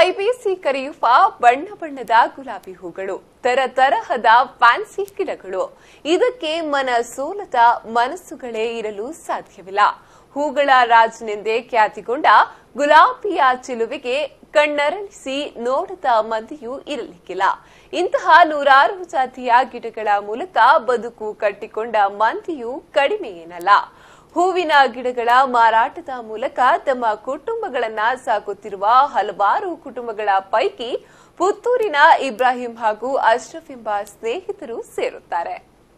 ಮೈಬೀಸಿ ಕರೆಯುವ ಬಣ್ಣ ಬಣ್ಣದ ಗುಲಾಬಿ ಹೂಗಳು ತರತರಹದ ಫ್ಯಾನ್ಸಿ ಗಿಡಗಳು ಇದಕ್ಕೆ ಮನ ಸೋಲದ ಮನಸ್ಸುಗಳೇ ಇರಲು ಸಾಧ್ಯವಿಲ್ಲ ಹೂಗಳ ರಾಜನೆಂದೇ ಖ್ಯಾತಿಗೊಂಡ ಗುಲಾಬಿಯ ಚಿಲುವಿಗೆ ಕಣ್ಣರಳಿಸಿ ನೋಡದ ಮಂದಿಯೂ ಇರಲಿಕ್ಕಿಲ್ಲ ಇಂತಹ ನೂರಾರು ಜಾತಿಯ ಗಿಡಗಳ ಮೂಲಕ ಬದುಕು ಕಟ್ಟಿಕೊಂಡ ಮಂದಿಯೂ ಕಡಿಮೆ ಏನಲ್ಲ ಹೂವಿನ ಗಿಡಗಳ ಮಾರಾಟದ ಮೂಲಕ ತಮ್ಮ ಕುಟುಂಬಗಳನ್ನ ಸಾಕುತ್ತಿರುವ ಹಲವಾರು ಕುಟುಂಬಗಳ ಪೈಕಿ ಪುತ್ತೂರಿನ ಇಬ್ರಾಹಿಂ ಹಾಗೂ ಅಶ್ರಫ್ ಎಂಬ ಸ್ನೇಹಿತರು ಸೇರುತ್ತಾರೆ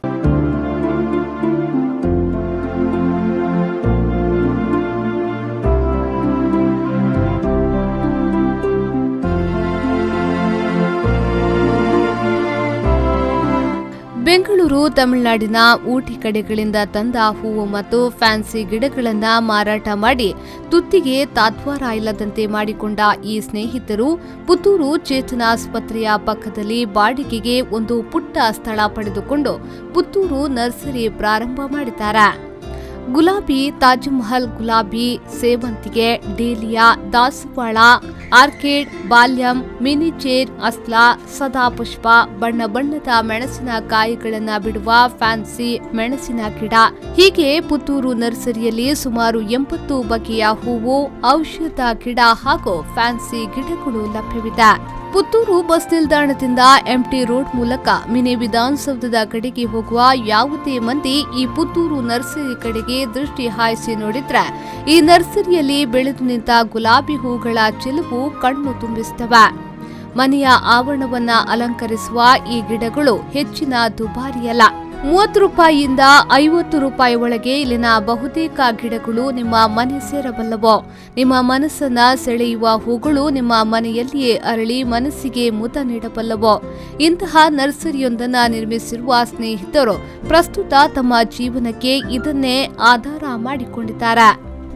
ಬೆಂಗಳೂರು ತಮಿಳುನಾಡಿನ ಊಟಿ ಕಡೆಗಳಿಂದ ತಂದ ಹೂವು ಮತ್ತು ಫ್ಯಾನ್ಸಿ ಗಿಡಗಳನ್ನ ಮಾರಾಟ ಮಾಡಿ ತುತ್ತಿಗೆ ತಾತ್ವಾರ ಇಲ್ಲದಂತೆ ಮಾಡಿಕೊಂಡ ಈ ಸ್ನೇಹಿತರು ಪುತ್ತೂರು ಚೇತನ ಆಸ್ಪತ್ರೆಯ ಪಕ್ಕದಲ್ಲಿ ಬಾಡಿಗೆಗೆ ಒಂದು ಪುಟ್ಟ ಸ್ಥಳ ಪಡೆದುಕೊಂಡು ಪುತ್ತೂರು ನರ್ಸರಿ ಪ್ರಾರಂಭ ಮಾಡಿದ್ದಾರೆ ಗುಲಾಬಿ ತಾಜ್ಮಹಲ್ ಗುಲಾಬಿ ಸೇವಂತಿಗೆ ಡೇಲಿಯಾ ದಾಸವಾಳ ಆರ್ಕಿಡ್ ಬಾಲ್ಯಂ ಮಿನಿಚೇರ್ ಅಸ್ಲಾ ಸದಾಪುಷ್ಪ ಬಣ್ಣ ಬಣ್ಣದ ಮೆಣಸಿನ ಕಾಯಿಗಳನ್ನ ಬಿಡುವ ಫ್ಯಾನ್ಸಿ ಮೆಣಸಿನ ಗಿಡ ಹೀಗೆ ಪುತ್ತೂರು ನರ್ಸರಿಯಲ್ಲಿ ಸುಮಾರು ಎಂಬತ್ತು ಬಗೆಯ ಹೂವು ಔಷಧ ಗಿಡ ಹಾಗೂ ಫ್ಯಾನ್ಸಿ ಗಿಡಗಳು ಲಭ್ಯವಿದೆ ಪುತ್ತೂರು ಬಸ್ ನಿಲ್ದಾಣದಿಂದ ಎಂಟಿ ರೋಡ್ ಮೂಲಕ ಮಿನಿ ವಿಧಾನಸೌಧದ ಕಡೆಗೆ ಹೋಗುವ ಯಾವುದೇ ಮಂದಿ ಈ ಪುತ್ತೂರು ನರ್ಸರಿ ಕಡೆಗೆ ದೃಷ್ಟಿ ಹಾಯಿಸಿ ನೋಡಿದ್ರೆ ಈ ನರ್ಸರಿಯಲ್ಲಿ ಬೆಳೆದು ನಿಂತ ಗುಲಾಬಿ ಹೂಗಳ ಚಿಲುವು ಕಣ್ಣು ತುಂಬಿಸ್ತವೆ ಮನೆಯ ಆವರಣವನ್ನ ಅಲಂಕರಿಸುವ ಈ ಗಿಡಗಳು ಹೆಚ್ಚಿನ ದುಬಾರಿಯಲ್ಲ ಮೂವತ್ತು ರೂಪಾಯಿಯಿಂದ ಐವತ್ತು ರೂಪಾಯಿ ಒಳಗೆ ಇಲ್ಲಿನ ಬಹುತೇಕ ಗಿಡಗಳು ನಿಮ್ಮ ಮನೆ ಸೇರಬಲ್ಲವು ನಿಮ್ಮ ಮನಸ್ಸನ್ನ ಸೆಳೆಯುವ ಹೂಗಳು ನಿಮ್ಮ ಮನೆಯಲ್ಲಿಯೇ ಅರಳಿ ಮನಸ್ಸಿಗೆ ಮುದ ನೀಡಬಲ್ಲವು ಇಂತಹ ನರ್ಸರಿಯೊಂದನ್ನ ನಿರ್ಮಿಸಿರುವ ಸ್ನೇಹಿತರು ಪ್ರಸ್ತುತ ತಮ್ಮ ಜೀವನಕ್ಕೆ ಇದನ್ನೇ ಆಧಾರ ಮಾಡಿಕೊಂಡಿದ್ದಾರೆ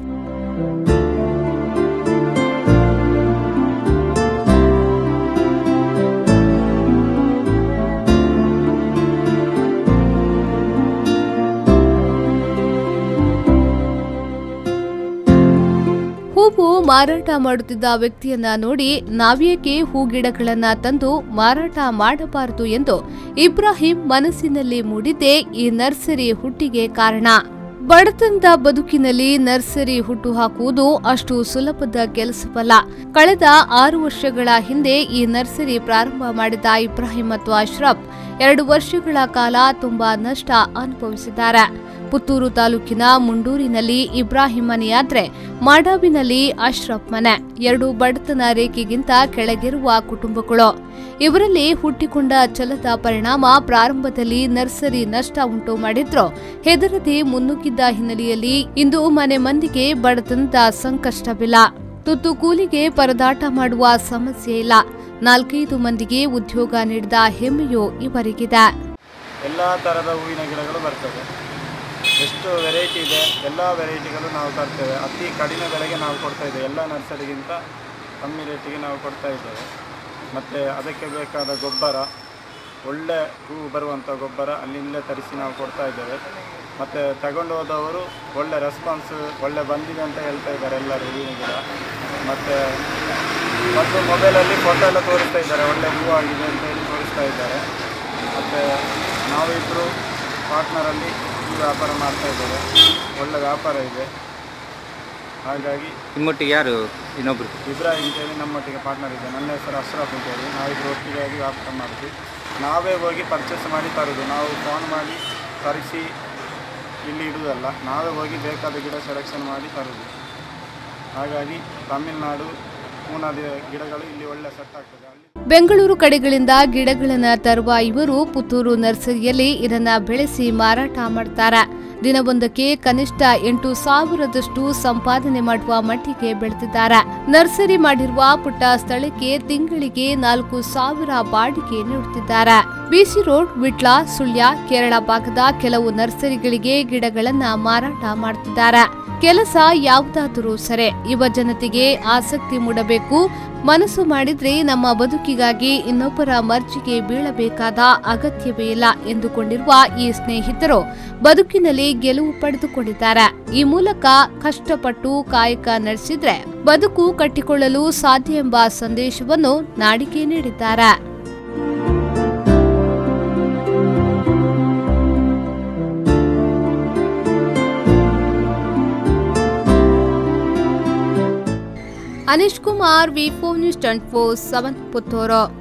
ಹೂವು ಮಾರಾಟ ಮಾಡುತ್ತಿದ್ದ ವ್ಯಕ್ತಿಯನ್ನ ನೋಡಿ ನಾವೇಕೆ ಹೂಗಿಡಗಳನ್ನ ತಂದು ಮಾರಾಟ ಮಾಡಬಾರದು ಎಂದು ಇಬ್ರಾಹಿಂ ಮನಸ್ಸಿನಲ್ಲಿ ಮೂಡಿದ್ದೇ ಈ ನರ್ಸರಿ ಹುಟ್ಟಿಗೆ ಕಾರಣ ಬಡತನದ ಬದುಕಿನಲ್ಲಿ ನರ್ಸರಿ ಹುಟ್ಟು ಹಾಕುವುದು ಅಷ್ಟು ಸುಲಭದ ಕೆಲಸವಲ್ಲ ಕಳೆದ ಆರು ವರ್ಷಗಳ ಹಿಂದೆ ಈ ನರ್ಸರಿ ಪ್ರಾರಂಭ ಮಾಡಿದ ಇಬ್ರಾಹಿಂ ಮತ್ತು ಅಶ್ರಫ್ ಎರಡು ವರ್ಷಗಳ ಕಾಲ ತುಂಬಾ ನಷ್ಟ ಅನುಭವಿಸಿದ್ದಾರೆ ಪುತ್ತೂರು ತಾಲೂಕಿನ ಮುಂಡೂರಿನಲ್ಲಿ ಇಬ್ರಾಹಿಂ ಮನೆಯಾದ್ರೆ ಮಾಡಾವಿನಲ್ಲಿ ಅಶ್ರಫ್ ಮನೆ ಎರಡು ಬಡತನ ರೇಖೆಗಿಂತ ಕೆಳಗಿರುವ ಕುಟುಂಬಗಳು ಇವರಲ್ಲಿ ಹುಟ್ಟಿಕೊಂಡ ಛಲದ ಪರಿಣಾಮ ಪ್ರಾರಂಭದಲ್ಲಿ ನರ್ಸರಿ ನಷ್ಟ ಉಂಟು ಮಾಡಿದ್ರು ಹೆದರದೆ ಮುನ್ನುಗ್ಗಿದ್ದ ಹಿನ್ನೆಲೆಯಲ್ಲಿ ಇಂದು ಮನೆ ಮಂದಿಗೆ ಬಡತನದ ಸಂಕಷ್ಟವಿಲ್ಲ ತುತ್ತು ಕೂಲಿಗೆ ಪರದಾಟ ಮಾಡುವ ಸಮಸ್ಯೆ ಇಲ್ಲ ನಾಲ್ಕೈದು ಮಂದಿಗೆ ಉದ್ಯೋಗ ನೀಡಿದ ಹೆಮ್ಮೆಯೂ ಇವರಿಗಿದೆ ಎಲ್ಲ ಥರದ ಹೂವಿನ ಗಿಡಗಳು ಬರ್ತದೆ ಎಷ್ಟು ವೆರೈಟಿ ಇದೆ ಎಲ್ಲ ವೆರೈಟಿಗಳು ನಾವು ತರ್ತೇವೆ ಅತಿ ಕಡಿಮೆ ಬೆಲೆಗೆ ನಾವು ಕೊಡ್ತಾ ಇದ್ದೇವೆ ಎಲ್ಲ ನರ್ಸರಿಗಿಂತ ಕಮ್ಮಿ ರೇಟಿಗೆ ನಾವು ಕೊಡ್ತಾ ಇದ್ದೇವೆ ಮತ್ತು ಅದಕ್ಕೆ ಬೇಕಾದ ಗೊಬ್ಬರ ಒಳ್ಳೆ ಹೂ ಬರುವಂಥ ಗೊಬ್ಬರ ಅಲ್ಲಿಂದಲೇ ತರಿಸಿ ನಾವು ಕೊಡ್ತಾ ಇದ್ದೇವೆ ಮತ್ತು ತಗೊಂಡು ಹೋದವರು ಒಳ್ಳೆ ರೆಸ್ಪಾನ್ಸ್ ಒಳ್ಳೆ ಬಂದಿದೆ ಅಂತ ಹೇಳ್ತಾ ಇದ್ದಾರೆ ಎಲ್ಲರೂ ಹೂವಿನ ಗಿಡ ಮತ್ತು ಮತ್ತು ಮೊಬೈಲಲ್ಲಿ ಫೋಟೋ ಎಲ್ಲ ತೋರಿಸ್ತಾ ಇದ್ದಾರೆ ಒಳ್ಳೆ ಹೂ ಆಗಿದೆ ಅಂತ ಹೇಳಿ ತೋರಿಸ್ತಾ ಇದ್ದಾರೆ ಮತ್ತು ನಾವಿಬ್ಬರು ಪಾರ್ಟ್ನರಲ್ಲಿ ಈ ವ್ಯಾಪಾರ ಮಾಡ್ತಾ ಇದ್ದೇವೆ ಒಳ್ಳೆ ವ್ಯಾಪಾರ ಇದೆ ಹಾಗಾಗಿ ನಿಮ್ಮೊಟ್ಟಿಗೆ ಯಾರು ಇನ್ನೊಬ್ರು ಇಬ್ರಾಹಿಂ ಅಂತೇಳಿ ನಮ್ಮೊಟ್ಟಿಗೆ ಪಾರ್ಟ್ನರ್ ಇದೆ ನನ್ನ ಹೆಸರು ಅಶ್ರಫ್ ಅಂತೇಳಿ ನಾವಿಬ್ಬರು ಒಟ್ಟಿಗೆ ಹೋಗಿ ವ್ಯಾಪಾರ ಮಾಡ್ತೀವಿ ನಾವೇ ಹೋಗಿ ಪರ್ಚೇಸ್ ಮಾಡಿ ತರೋದು ನಾವು ಫೋನ್ ಮಾಡಿ ತರಿಸಿ ಇಲ್ಲಿ ಇಡುವುದಲ್ಲ ನಾವೇ ಹೋಗಿ ಬೇಕಾದ ಗಿಡ ಸೆಲೆಕ್ಷನ್ ಮಾಡಿ ತರೋದು ಹಾಗಾಗಿ ತಮಿಳುನಾಡು ಪೂನಾದ ಗಿಡಗಳು ಇಲ್ಲಿ ಒಳ್ಳೆ ಸೆಟ್ ಆಗ್ತದೆ ಅಲ್ಲಿ ಬೆಂಗಳೂರು ಕಡೆಗಳಿಂದ ಗಿಡಗಳನ್ನ ತರುವ ಇವರು ಪುತ್ತೂರು ನರ್ಸರಿಯಲ್ಲಿ ಇದನ್ನ ಬೆಳೆಸಿ ಮಾರಾಟ ಮಾಡ್ತಾರೆ ದಿನವೊಂದಕ್ಕೆ ಕನಿಷ್ಠ ಎಂಟು ಸಾವಿರದಷ್ಟು ಸಂಪಾದನೆ ಮಾಡುವ ಮಟ್ಟಿಗೆ ಬೆಳೆದಿದ್ದಾರೆ ನರ್ಸರಿ ಮಾಡಿರುವ ಪುಟ್ಟ ಸ್ಥಳಕ್ಕೆ ತಿಂಗಳಿಗೆ ನಾಲ್ಕು ಸಾವಿರ ಬಾಡಿಗೆ ನೀಡುತ್ತಿದ್ದಾರೆ ಬಿಸಿ ರೋಡ್ ವಿಟ್ಲ ಸುಳ್ಯ ಕೇರಳ ಭಾಗದ ಕೆಲವು ನರ್ಸರಿಗಳಿಗೆ ಗಿಡಗಳನ್ನ ಮಾರಾಟ ಮಾಡುತ್ತಿದ್ದಾರೆ ಕೆಲಸ ಯಾವುದಾದರೂ ಸರೆ ಯುವ ಜನತೆಗೆ ಆಸಕ್ತಿ ಮೂಡಬೇಕು ಮನಸ್ಸು ಮಾಡಿದ್ರೆ ನಮ್ಮ ಬದುಕಿಗಾಗಿ ಇನ್ನೊಬ್ಬರ ಮರ್ಜಿಗೆ ಬೀಳಬೇಕಾದ ಅಗತ್ಯವೇ ಇಲ್ಲ ಎಂದುಕೊಂಡಿರುವ ಈ ಸ್ನೇಹಿತರು ಬದುಕಿನಲ್ಲಿ ಗೆಲುವು ಪಡೆದುಕೊಂಡಿದ್ದಾರೆ ಈ ಮೂಲಕ ಕಷ್ಟಪಟ್ಟು ಕಾಯಕ ನಡೆಸಿದ್ರೆ ಬದುಕು ಕಟ್ಟಿಕೊಳ್ಳಲು ಸಾಧ್ಯ ಎಂಬ ಸಂದೇಶವನ್ನು ನಾಡಿಗೆ ನೀಡಿದ್ದಾರೆ Anish Kumar V four news twenty four seven Puttur